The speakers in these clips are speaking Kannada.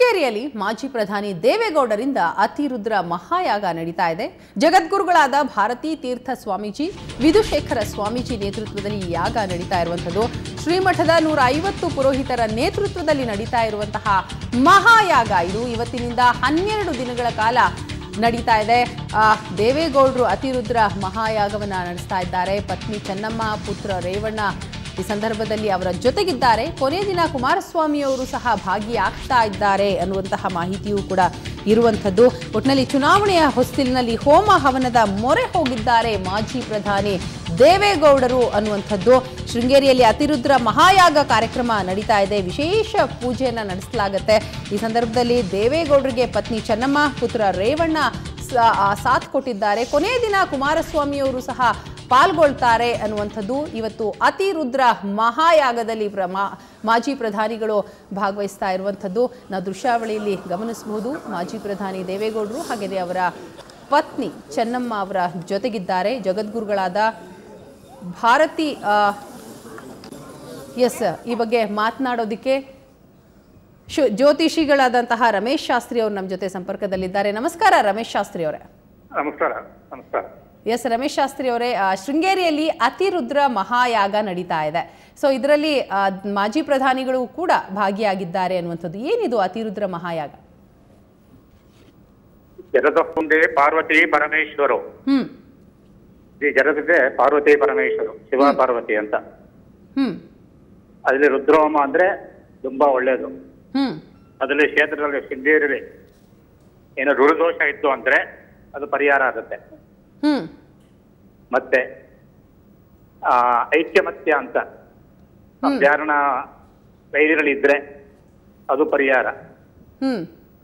ಶೃಂಗೇರಿಯಲ್ಲಿ ಮಾಜಿ ಪ್ರಧಾನಿ ದೇವೇಗೌಡರಿಂದ ಅತಿರುದ್ರ ಮಹಾಯಾಗ ನಡೀತಾ ಇದೆ ಜಗದ್ಗುರುಗಳಾದ ಭಾರತೀ ತೀರ್ಥ ಸ್ವಾಮೀಜಿ ವಿಧುಶೇಖರ ಸ್ವಾಮೀಜಿ ನೇತೃತ್ವದಲ್ಲಿ ಈ ಯಾಗ ನಡೀತಾ ಇರುವಂಥದ್ದು ಶ್ರೀಮಠದ ನೂರ ಐವತ್ತು ಪುರೋಹಿತರ ನೇತೃತ್ವದಲ್ಲಿ ನಡೀತಾ ಇರುವಂತಹ ಮಹಾಯಾಗ ಇದು ಇವತ್ತಿನಿಂದ ಹನ್ನೆರಡು ದಿನಗಳ ಕಾಲ ನಡೀತಾ ಇದೆ ಆ, ದೇವೇಗೌಡರು ಅತಿರುದ್ರ ಮಹಾಯಾಗವನ್ನ ನಡೆಸ್ತಾ ಇದ್ದಾರೆ ಪತ್ನಿ ಚೆನ್ನಮ್ಮ ಪುತ್ರ ರೇವಣ್ಣ ಈ ಸಂದರ್ಭದಲ್ಲಿ ಅವರ ಜೊತೆಗಿದ್ದಾರೆ ಕೊನೆಯ ದಿನ ಕುಮಾರಸ್ವಾಮಿಯವರು ಸಹ ಭಾಗಿಯಾಗ್ತಾ ಇದ್ದಾರೆ ಅನ್ನುವಂತಹ ಮಾಹಿತಿಯೂ ಕೂಡ ಇರುವಂಥದ್ದು ಒಟ್ಟಿನಲ್ಲಿ ಚುನಾವಣೆಯ ಹೊಸ್ತಿಲಿನಲ್ಲಿ ಹೋಮ ಹವನದ ಮೊರೆ ಹೋಗಿದ್ದಾರೆ ಮಾಜಿ ಪ್ರಧಾನಿ ದೇವೇಗೌಡರು ಅನ್ನುವಂಥದ್ದು ಶೃಂಗೇರಿಯಲ್ಲಿ ಅತಿರುದ್ರ ಮಹಾಯಾಗ ಕಾರ್ಯಕ್ರಮ ನಡೀತಾ ಇದೆ ವಿಶೇಷ ಪೂಜೆಯನ್ನ ನಡೆಸಲಾಗುತ್ತೆ ಈ ಸಂದರ್ಭದಲ್ಲಿ ದೇವೇಗೌಡರಿಗೆ ಪತ್ನಿ ಚೆನ್ನಮ್ಮ ಪುತ್ರ ರೇವಣ್ಣ ಸ- ಆ, ಸಾಥ್ ಕೊಟ್ಟಿದ್ದಾರೆ ಕೊನೆಯ ದಿನ ಕುಮಾರಸ್ವಾಮಿಯವರು ಸಹ ಪಾಲ್ಗೊಳ್ತಾರೆ ಅನ್ನುವಂಥದ್ದು ಇವತ್ತು ಅತಿರುದ್ರ ಮಹಾಯಾಗದಲ್ಲಿ ಪ್ರ- ಮಾ- ಮಾಜಿ ಪ್ರಧಾನಿಗಳು ಭಾಗವಹಿಸ್ತಾ ಇರುವಂಥದ್ದು ನಾವು ದೃಶ್ಯಾವಳಿಯಲ್ಲಿ ಗಮನಿಸಬಹುದು ಮಾಜಿ ಪ್ರಧಾನಿ ದೇವೇಗೌಡರು ಹಾಗೆಯೇ ಅವರ ಪತ್ನಿ ಚೆನ್ನಮ್ಮ ಅವರ ಜೊತೆಗಿದ್ದಾರೆ ಜಗದ್ಗುರುಗಳಾದ ಭಾರತಿ ಎಸ್ ಈ ಬಗ್ಗೆ ಮಾತನಾಡೋದಕ್ಕೆ ಶು ಜ್ಯೋತಿಷಿಗಳಾದಂತಹ ರಮೇಶ್ ಶಾಸ್ತ್ರಿ ಅವರು ನಮ್ಮ ಜೊತೆ ಸಂಪರ್ಕದಲ್ಲಿದ್ದಾರೆ ನಮಸ್ಕಾರ ರಮೇಶ್ ಶಾಸ್ತ್ರಿ ಅವರೇ ನಮಸ್ಕಾರ ನಮಸ್ಕಾರ ಎಸ್ ರಮೇಶ್ ಶಾಸ್ತ್ರಿ ಅವರೇ ಆ, ಶೃಂಗೇರಿಯಲ್ಲಿ ಅತಿರುದ್ರ ಮಹಾಯಾಗ ನಡೀತಾ ಇದೆ ಸೊ ಇದರಲ್ಲಿ ಆ, ಮಾಜಿ ಪ್ರಧಾನಿಗಳು ಕೂಡ ಭಾಗಿಯಾಗಿದ್ದಾರೆ ಅನ್ನುವಂಥದ್ದು ಏನಿದು ಅತಿರುದ್ರ ಮಹಾಯಾಗ ಜಗದ ಮುಂದೆ ಪಾರ್ವತಿ ಪರಮೇಶ್ವರು ಹ್ಮ್ ಈ ಜಗತ್ತಿದೆ ಪಾರ್ವತಿ ಪರಮೇಶ್ವರು ಶಿವ ಪಾರ್ವತಿ ಅಂತ ಹ್ಮ್ ಅದರಲ್ಲಿ ರುದ್ರಹೋಮ ಅಂದ್ರೆ ತುಂಬಾ ಒಳ್ಳೇದು ಹ್ಮ್ ಅದರಲ್ಲಿ ಕ್ಷೇತ್ರದಲ್ಲಿ ಶೃಂಗೇರಿಯಲ್ಲಿ ಏನೋ ಋಣದೋಷ ಇತ್ತು ಅಂದ್ರೆ ಅದು ಪರಿಹಾರ ಆಗುತ್ತೆ ಹ್ಮ್ ಮತ್ತೆ ಆ ಐಕ್ಯಮತ್ಯ ಅಂತ ಧ್ಯಾನ ವೈರಿಗಳಿದ್ರೆ ಅದು ಪರಿಹಾರ ಹ್ಮ್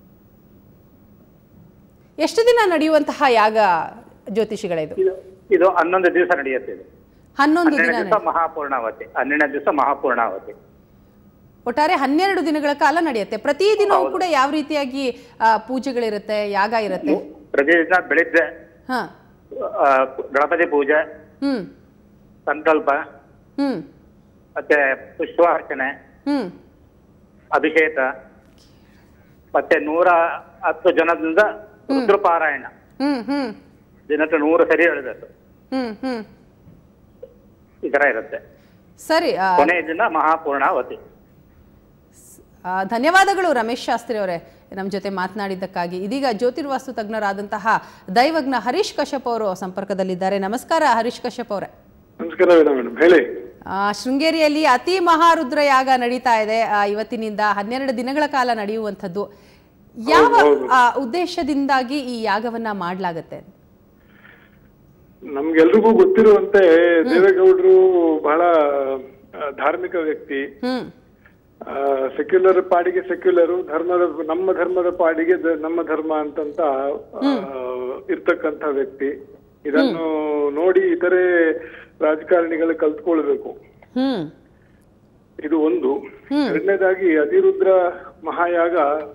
ಎಷ್ಟು ದಿನ ನಡೆಯುವಂತಹ ಯಾಗ ಜ್ಯೋತಿಷಿಗಳಿದು ಇದು ಇದು ಹನ್ನೊಂದು ದಿವಸ ನಡೆಯುತ್ತೆ ಇದು ಹನ್ನೊಂದು ದಿನ ಹನ್ನೆರಡು ದಿವಸ ಮಹಾಪೂರ್ಣಾವತಿ ಹನ್ನೆರಡು ದಿವಸ ಮಹಾಪೂರ್ಣಾವತಿ ಒಟ್ಟಾರೆ ಹನ್ನೆರಡು ದಿನಗಳ ಕಾಲ ನಡೆಯುತ್ತೆ ಪ್ರತಿದಿನವೂ ಕೂಡ ಯಾವ ರೀತಿಯಾಗಿ ಆ, ಪೂಜೆಗಳಿರುತ್ತೆ ಯಾಗ ಇರುತ್ತೆ ಪ್ರತಿದಿನ ಬೆಳಿಗ್ಗೆ ಹಾ ಆ, ಗಣಪತಿ ಪೂಜೆ ಹ್ಮ್ ಸಂಕಲ್ಪ ಹ್ಮ್ ಮತ್ತೆ ಪುಷ್ಪಾರ್ಚನೆ ಹ್ಮ್ ಅಭಿಷೇಕ ಮತ್ತೆ ನೂರ ಹತ್ತು ಜನದಿಂದ ರುದ್ರಪಾರಾಯಣ ಹ್ಮ್ ಹ್ಮ್ ದಿನಕ್ಕೆ ನೂರು ಸರಿ ಹೇಳಬೇಕು ಹ್ಮ್ ಹ್ಮ್ ಈ ತರ ಇರುತ್ತೆ ಸರಿ ಆ, ಕೊನೆಯ ದಿನ ಮಹಾಪೂರ್ಣಾವತಿ ಆ, ಧನ್ಯವಾದಗಳು ರಮೇಶ್ ಶಾಸ್ತ್ರಿ ಅವರೇ ನಮ್ಮ ಜೊತೆ ಮಾತನಾಡಿದ್ದಕ್ಕಾಗಿ ಇದೀಗ ಜ್ಯೋತಿರ್ವಾಸ್ತು ತಜ್ಞರಾದಂತಹ ದೈವಜ್ಞ ಹರೀಶ್ ಕಶ್ಯಪ್ ಅವರು ಸಂಪರ್ಕದಲ್ಲಿದ್ದಾರೆ ನಮಸ್ಕಾರ ಹರೀಶ್ ಕಶ್ಯಪ್ ಅವರೇ ನಮಸ್ಕಾರ ಮೇಡಮ್ ಮೇಡಮ್ ಹೇಳಿ ಆ, ಶೃಂಗೇರಿಯಲ್ಲಿ ಅತಿ ಮಹಾರುದ್ರ ಯಾಗ ನಡೀತಾ ಇದೆ ಆ, ಇವತ್ತಿನಿಂದ ಹನ್ನೆರಡು ದಿನಗಳ ಕಾಲ ನಡೆಯುವಂಥದ್ದು ಯಾವ ಆ, ಉದ್ದೇಶದಿಂದಾಗಿ ಈ ಯಾಗವನ್ನ ಮಾಡಲಾಗತ್ತೆ ನಮ್ಗೆಲ್ರಿಗೂ ಗೊತ್ತಿರುವಂತೆ ದೇವೇಗೌಡರು ಬಹಳ ಆ, ಧಾರ್ಮಿಕ ವ್ಯಕ್ತಿ ಹ್ಮ್ ಸೆಕ್ಯುಲರ್ ಪಾಡಿಗೆ ಸೆಕ್ಯುಲರು ಧರ್ಮದ ನಮ್ಮ ಧರ್ಮದ ಪಾಡಿಗೆ ದ- ನಮ್ಮ ಧರ್ಮ ಅಂತಂತ ಆ, ಇರ್ತಕ್ಕಂಥ ವ್ಯಕ್ತಿ ಇದನ್ನು ನೋಡಿ ಇತರೆ ರಾಜಕಾರಣಿಗಳು ಕಲ್ತ್ಕೊಳ್ಬೇಕು ಹ್ಮ್ ಇದು ಒಂದು ಎರಡನೇದಾಗಿ ಅತಿರುದ್ರ ಮಹಾಯಾಗ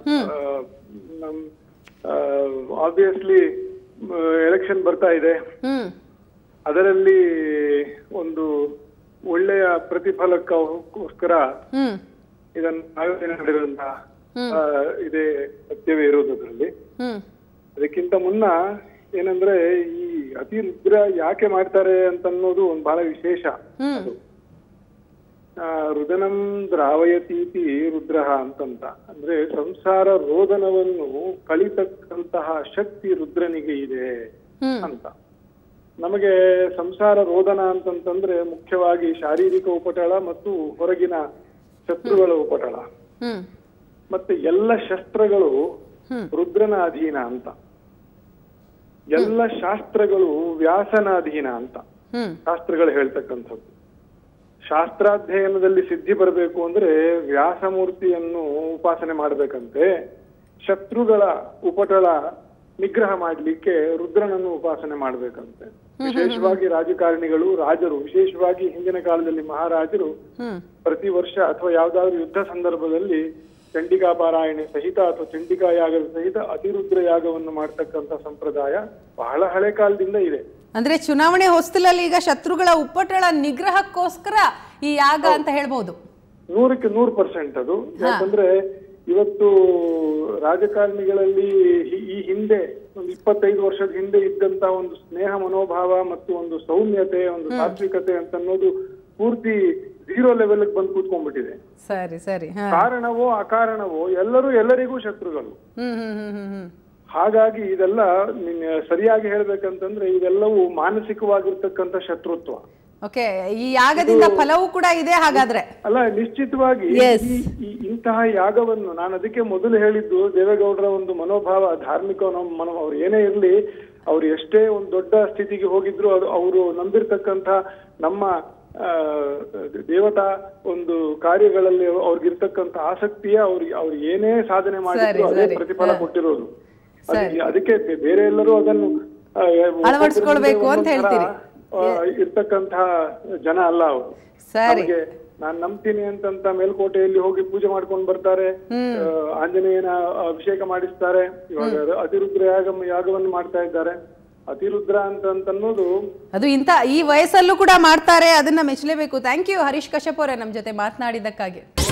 ಆಬ್ವಿಯಸ್ಲಿ ಎಲೆಕ್ಷನ್ ಬರ್ತಾ ಇದೆ ಹ್ಮ್ ಅದರಲ್ಲಿ ಒಂದು ಒಳ್ಳೆಯ ಪ್ರತಿಫಲಕ್ಕೋಸ್ಕರ ಹ್ಮ್ ಇದನ್ನು ಆಯೋಜನೆ ಮಾಡಿರುವಂತ ಆ, ಇದೇ ಸತ್ಯವೇ ಇರೋದು ಅದರಲ್ಲಿ ಹ್ಮ್ ಅದಕ್ಕಿಂತ ಮುನ್ನ ಏನಂದ್ರೆ ಈ ಅತಿರುದ್ರ ಯಾಕೆ ಮಾಡ್ತಾರೆ ಅಂತ ಅನ್ನೋದು ಒಂದು ಬಹಳ ವಿಶೇಷ ಹ್ಮ್ ಆ, ರುದನಂ ದ್ರಾವಯತೀತಿ ರುದ್ರ ಅಂತಂತ ಅಂದ್ರೆ ಸಂಸಾರ ರೋದನವನ್ನು ಕಳಿತಕ್ಕಂತಹ ಶಕ್ತಿ ರುದ್ರನಿಗೆ ಇದೆ ಹ್ಮ್ ಅಂತ ನಮಗೆ ಸಂಸಾರ ರೋದನ ಅಂತಂತಂದ್ರೆ ಮುಖ್ಯವಾಗಿ ಶಾರೀರಿಕ ಉಪಟಳ ಮತ್ತು ಹೊರಗಿನ ಶತ್ರುಗಳ ಉಪಟಳ ಹ್ಮ್ ಮತ್ತೆ ಎಲ್ಲ ಶಸ್ತ್ರಗಳು ಹ್ಮ್. ರುದ್ರನ ಅಧೀನ ಅಂತ ಎಲ್ಲ ಶಾಸ್ತ್ರಗಳು ವ್ಯಾಸನ ಅಧೀನ ಅಂತ ಹ್ಮ್ ಶಾಸ್ತ್ರಗಳು ಹೇಳ್ತಕ್ಕಂಥದ್ದು ಶಾಸ್ತ್ರಾಧ್ಯಯನದಲ್ಲಿ ಸಿದ್ಧಿ ಬರಬೇಕು ಅಂದ್ರೆ ವ್ಯಾಸಮೂರ್ತಿಯನ್ನು ಉಪಾಸನೆ ಮಾಡಬೇಕಂತೆ ಶತ್ರುಗಳ ಉಪಟಳ ನಿಗ್ರಹ ಮಾಡಲಿಕ್ಕೆ ರುದ್ರನನ್ನು ಉಪಾಸನೆ ಮಾಡಬೇಕಂತೆ ವಿಶೇಷವಾಗಿ ರಾಜಕಾರಣಿಗಳು ರಾಜರು ವಿಶೇಷವಾಗಿ ಹಿಂದಿನ ಕಾಲದಲ್ಲಿ ಮಹಾರಾಜರು ಹ್ಮ್ ಪ್ರತಿ ವರ್ಷ ಅಥವಾ ಯಾವ್ದಾದ್ರು ಯುದ್ಧ ಸಂದರ್ಭದಲ್ಲಿ ಚಂಡಿಕಾ ಪಾರಾಯಣೆ ಸಹಿತ ಅಥವಾ ಚಂಡಿಕಾ ಯಾಗದ ಸಹಿತ ಅತಿರುದ್ರ ಯಾಗವನ್ನು ಮಾಡ್ತಕ್ಕಂಥ ಸಂಪ್ರದಾಯ ಬಹಳ ಹಳೆ ಕಾಲದಿಂದ ಇದೆ ಅಂದ್ರೆ ಚುನಾವಣೆ ಹೊಸ್ತಿಲಲ್ಲಿ ಈಗ ಶತ್ರುಗಳ ಉಪ್ಪಟಳ ನಿಗ್ರಹಕ್ಕೋಸ್ಕರ ಈ ಯಾಗ ಅಂತ ಹೇಳ್ಬೋದು ನೂರಕ್ಕೆ ನೂರು ಪರ್ಸೆಂಟ್ ಅದು ಯಾಕಂದ್ರೆ ಇವತ್ತು ರಾಜಕಾರಣಿಗಳಲ್ಲಿ ಈ- ಈ ಹಿಂದೆ ಒಂದು ಇಪ್ಪತ್ತೈದು ವರ್ಷದ ಹಿಂದೆ ಇದ್ದಂತ ಒಂದು ಸ್ನೇಹ ಮನೋಭಾವ ಮತ್ತು ಒಂದು ಸೌಮ್ಯತೆ ಒಂದು ಸಾತ್ವಿಕತೆ ಅಂತ ಅನ್ನೋದು ಪೂರ್ತಿ ಝೀರೋ ಲೆವೆಲ್ ಬಂದು ಕೂತ್ಕೊಂಡ್ಬಿಟ್ಟಿದೆ ಸರಿ ಸರಿ ಹಾ ಕಾರಣವೋ ಅಕಾರಣವೋ ಎಲ್ಲರೂ ಎಲ್ಲರಿಗೂ ಶತ್ರುಗಳು ಹ್ಮ್ ಹ್ಮ್ ಹ್ಮ್ ಹ್ಮ್ ಹ್ಮ್ ಹಾಗಾಗಿ ಇದೆಲ್ಲ ನಿನ್ ಸರಿಯಾಗಿ ಹೇಳ್ಬೇಕಂತಂದ್ರೆ ಇವೆಲ್ಲವೂ ಮಾನಸಿಕವಾಗಿರ್ತಕ್ಕಂಥ ಶತ್ರುತ್ವ ಓಕೆ ಈ ಯಾಗದಿಂದ ಫಲವೂ ಕೂಡ ಇದೆ ಹಾಗಾದ್ರೆ ಅಲ್ಲ ನಿಶ್ಚಿತವಾಗಿ Yes. ಈ ಈ- ಇಂತಹ ಯಾಗವನ್ನು ನಾನು ಅದಕ್ಕೆ ಮೊದಲು ಹೇಳಿದ್ದು ದೇವೇಗೌಡರ ಒಂದು ಮನೋಭಾವ ಧಾರ್ಮಿಕ ನಮ್- ಮನೋ ಅವ್ರು ಏನೇ ಇರ್ಲಿ ಅವ್ರು ಎಷ್ಟೇ ಒಂದು ದೊಡ್ಡ ಸ್ಥಿತಿಗೆ ಹೋಗಿದ್ರು ಅದು ಅವರು ನಂಬಿರ್ತಕ್ಕಂಥ ನಮ್ಮ ಆ, ದೇವತಾ ಒಂದು ಕಾರ್ಯಗಳಲ್ಲಿ ಅವ್ರಿಗಿರ್ತಕ್ಕಂಥ ಆಸಕ್ತಿಯ ಅವ್ರಿಗೆ ಅವ್ರು ಏನೇ ಸಾಧನೆ ಮಾಡಿದ್ರು ಸರಿ, ಅದೇ ಸರಿ. ಪ್ರತಿಫಲ ಹಾ. ಕೊಟ್ಟಿರೋದು ಸರಿ. ಅದಕ್ಕೆ- ಅದಕ್ಕೆ ಬೆ- ಬೇರೆ ಎಲ್ಲರೂ ಅದನ್ನು ಆ, ಒಬ್ಬೊಬ್ರ ಅಳವಡಿಸ್ಕೊಳ್ಬೇಕು ಮುಂದೆ ಅಂತ ಒಂದೊಂದ್ ಥರ, ಹೇಳ್ತೀರಿ. ಆ, ಇರ್ತಕ್ಕಂತಹ ಜನ ಅಲ್ಲ ಅವರು ಸರಿ ನಮಗೆ ನಾನ್ ನಂಬ್ತೀನಿ ಅಂತಂತ ಮೇಲ್ಕೋಟೆಯಲ್ಲಿ ಹೋಗಿ ಪೂಜೆ ಮಾಡ್ಕೊಂಡು ಬರ್ತಾರೆ ಆ, ಆಂಜನೇಯನ ಅಭಿಷೇಕ ಮಾಡಿಸ್ತಾರೆ ಇವಾಗ ಅತಿರುದ್ರ ಯಾಗ ಯಾಗವನ್ನು ಮಾಡ್ತಾ ಇದ್ದಾರೆ ಅತಿರುದ್ರ ಅಂತ ಅಂತ ಅನ್ನೋದು ಅದು ಇಂಥ ಈ ವಯಸ್ಸಲ್ಲೂ ಕೂಡ ಮಾಡ್ತಾರೆ ಅದನ್ನ ಮೆಚ್ಚಲೇಬೇಕು ಥ್ಯಾಂಕ್ ಯು ಹರೀಶ್ ಕಶ್ಯಪ್ ಅವರೇ ನಮ್ಮ ಜೊತೆ ಮಾತನಾಡಿದ್ದಕ್ಕಾಗಿ